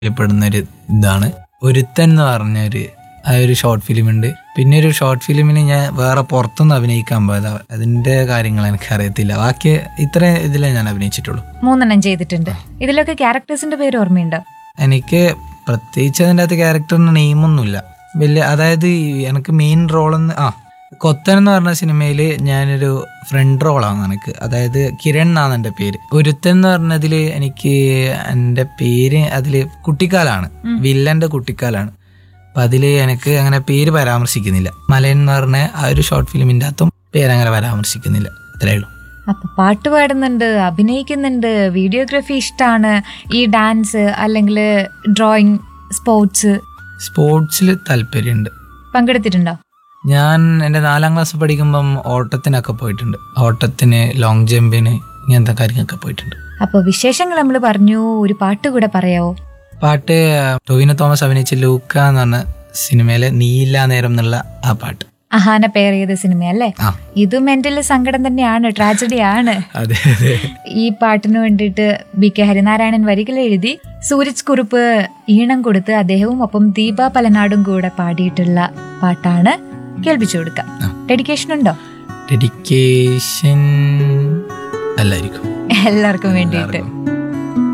പെടുന്ന ഒരു ഇതാണ് ഒരുത്തൻ എന്ന് പറഞ്ഞ ഒരു ആ ഒരു ഷോർട്ട് ഫിലിം ഉണ്ട് പിന്നെ ഒരു ഷോർട്ട് ഫിലിമിന് ഞാൻ വേറെ പുറത്തൊന്നും അഭിനയിക്കാൻ പോയതാ അതിന്റെ കാര്യങ്ങൾ എനിക്ക് അറിയത്തില്ല ബാക്കി ഇത്ര ഇതിലേ ഞാൻ അഭിനയിച്ചിട്ടുള്ളൂ മൂന്നെണ്ണം ചെയ്തിട്ടുണ്ട് ഇതിലൊക്കെ ക്യാരക്ടേഴ്സിന്റെ പേര് ഓർമ്മയുണ്ടോ എനിക്ക് പ്രത്യേകിച്ച് അതിൻ്റെ അകത്ത് ക്യാരക്ടറിന് നെയിമൊന്നുമില്ല വലിയ അതായത് ഈ എനിക്ക് മെയിൻ റോളെന്ന് ആ കൊത്തൻ എന്ന് പറഞ്ഞ സിനിമയിൽ ഞാനൊരു ഫ്രണ്ട് റോളാണ് എനിക്ക് അതായത് കിരൺ എന്നാണ് എൻ്റെ പേര് ഒരുത്തൻ എന്ന് പറഞ്ഞതിൽ എനിക്ക് എൻ്റെ പേര് അതിൽ കുട്ടിക്കാലാണ് വില്ലൻ്റെ കുട്ടിക്കാലാണ് അപ്പം അതിൽ എനിക്ക് അങ്ങനെ പേര് പരാമർശിക്കുന്നില്ല മലയൻ എന്ന് പറഞ്ഞ ആ ഒരു ഷോർട്ട് ഫിലിമിൻ്റെ അകത്തും പേരങ്ങനെ പരാമർശിക്കുന്നില്ല അത്രേ ഉള്ളൂ അപ്പൊ പാട്ട് പാടുന്നുണ്ട് അഭിനയിക്കുന്നുണ്ട് വീഡിയോഗ്രാഫി ഇഷ്ടമാണ് ഈ ഡാൻസ് അല്ലെങ്കിൽ ഡ്രോയിങ് സ്പോർട്സ് സ്പോർട്സിൽ താല്പര്യമുണ്ട് പങ്കെടുത്തിട്ടുണ്ടോ ഞാൻ എൻ്റെ നാലാം ക്ലാസ് പഠിക്കുമ്പം ഓട്ടത്തിനൊക്കെ പോയിട്ടുണ്ട് ഓട്ടത്തിന് ലോങ് ജമ്പിന് ഇങ്ങനത്തെ കാര്യങ്ങളൊക്കെ പോയിട്ടുണ്ട് അപ്പൊ വിശേഷങ്ങൾ നമ്മൾ പറഞ്ഞു ഒരു പാട്ട് കൂടെ പറയാവോ പാട്ട് ടൊവിനോ തോമസ് അഭിനയിച്ച ലൂക്ക എന്ന് പറഞ്ഞ സിനിമയിലെ നീല നേരം എന്നുള്ള ആ പാട്ട് അഹാന പെയർ ചെയ്ത സിനിമയല്ലേ ആ ഇത് മെന്റലി സങ്കടം തന്നെയാണ് ട്രാജഡി ആണ് അതെ അതെ ഈ പാട്ടിന് വേണ്ടിയിട്ട് ബി കെ ഹരിനാരായണൻ വരികൾ എഴുതി സൂരജ് കുറുപ്പ് ഈണം കൊടുത്ത് അദ്ദേഹവും ഒപ്പം ദീപ പലനാടും കൂടെ പാടിയിട്ടുള്ള പാട്ടാണ് കേൾപ്പിച്ചു കൊടുക്കാം ആ. ഡെഡിക്കേഷൻ ഉണ്ടോ ഡെഡിക്കേഷൻ അല്ലായിരിക്കും എല്ലാവർക്കും വേണ്ടിയിട്ട് എല്ലാവർക്കും.